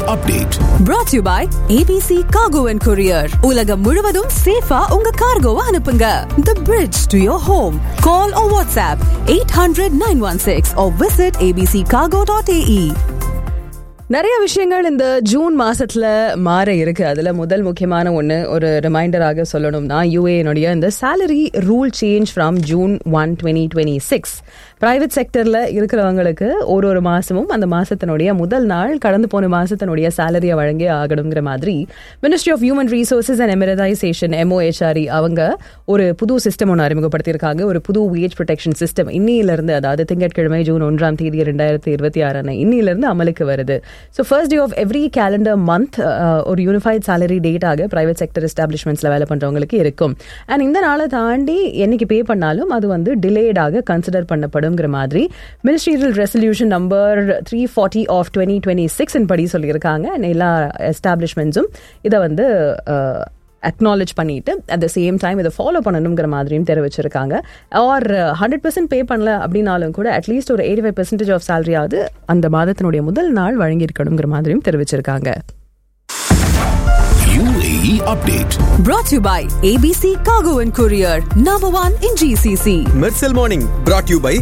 update. brought to you by ABC Cargo and Courier. உலகம் முழுவதும் சேஃபா உங்க கார்கோவை அனுப்புங்க. The bridge to your home. Call or WhatsApp 800-916 or visit abccargo.ae. நிறைய விஷயங்கள் இந்த ஜூன் மாசத்துல மாற இருக்கு அதுல முதல் முக்கியமான ஒண்ணு ஒரு ரிமைண்டராக சொல்லணும்னா யூஏனுடைய இந்த salary rule change from June one twenty twenty six private செக்டர்ல இருக்கிறவங்களுக்கு ஒரு ஒரு மாசமும் அந்த மாசத்தினுடைய முதல் நாள் கடந்து போன மாசத்தினுடைய சேலரியை வழங்கி ஆகணுங்கிற மாதிரி ministry of human resources and Emiratisation M O H R E அவங்க ஒரு புது சிஸ்டம் ஒன்று அறிமுகப்படுத்தியிருக்காங்க ஒரு புது வேஜ் ப்ரொடெக்ஷன் சிஸ்டம் இன்னிலிருந்து அதாவது திங்கட்கிழமை ஜூன் ஒன்றாம் தேதி ரெண்டாயிரத்தி இருபத்தி ஆறான இன்னிலிருந்து அமலுக்கு வருது so first day of every calendar month ஒரு யூனிஃபைட் சேலரி டேட்டாக பிரைவேட் செக்டர் எஸ்டாப்ளிஷ்மெண்ட்ஸில் வேலை பண்ணுறவங்களுக்கு இருக்கும் அண்ட் இந்த நாளை தாண்டி என்னைக்கு பே பண்ணாலும் அது வந்து டிலேடாக கன்சிடர் பண்ணப்படுங்கிற மாதிரி ministerial resolution number three forty of twenty twenty six படி சொல்லியிருக்காங்க and எல்லா எஸ்டாப்ளிஷ்மெண்ட்ஸும் இதை வந்து அக்னாலேஜ் பண்ணிட்டு அட் த சேம் டைம் இதை ஃபாலோ பண்ணணுங்கிற மாதிரியும் தெரிவிச்சிருக்காங்க ஆர் ஹண்ட்ரட் பர்சன்ட் பே பண்ணல அப்படின்னாலும் கூட அட்லீஸ்ட் ஒரு எயிட்டி ஃபைவ் பெர்சன்டேஜ் ஆஃப் சேலரியாவது அந்த மாதத்தினுடைய முதல் நாள் வழங்கியிருக்கணுங்கிற மாதிரியும் தெரிவிச்சிருக்காங்க UAE update. brought to you by ABC Cargo and Courier number one in GCC Mersal morning brought you by